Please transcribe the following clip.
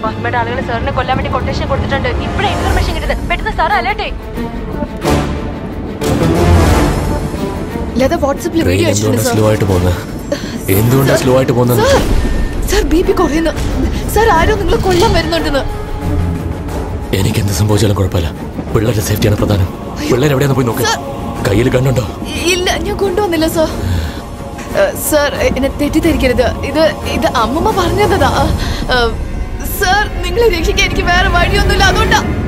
ഫാസ്മയുടെ ആളുകൾ സാറിനെ കൊല്ലാൻ വേണ്ടി കൊട്ടേഷൻ കൊടുത്തിട്ടുണ്ട് ഇപ്പഴേ ഇൻഫർമേഷൻ കിട്ടുന്നത് പെട്ടെന്ന് സാർ അലേട്ടെ ലത വാട്സപ്പിൽ ട്രെയിൻ വീഡിയോ അയച്ചിട്ടുണ്ട് എന്തുകൊണ്ടാ സാർ സ്ലോ ആയിട്ട് പോകുന്നത് എന്തുകൊണ്ടാ സ്ലോ ആയിട്ട് പോകുന്നത് സാർ സാർ ബി പി കുറയുന്നു സാർ ആരോ നിങ്ങളെ കൊല്ലാൻ വരുന്നുണ്ടെന്ന് എനിക്ക് എന്ത് സംഭവിച്ചാലും കുഴപ്പമില്ല പിള്ളേരുടെ സേഫ്റ്റിയാണ് പ്രധാനം പിള്ളേർ എവിടെയാന്ന് പോയി നോക്ക് സർ. കയ്യിൽ കണ്ണുണ്ടോ ഇല്ല ഞാൻ കൊണ്ടുവന്നില്ല സാർ ഏഹ്, സാർ എന്നെ തെറ്റിദ്ധരിക്കരുത് ഇത് ഇത് അമ്മമ്മ പറഞ്ഞതാ ഏഹ്, സാർ നിങ്ങളെ രക്ഷിക്കാൻ എനിക്ക് വേറെ വഴിയൊന്നുമില്ല അതുകൊണ്ടാ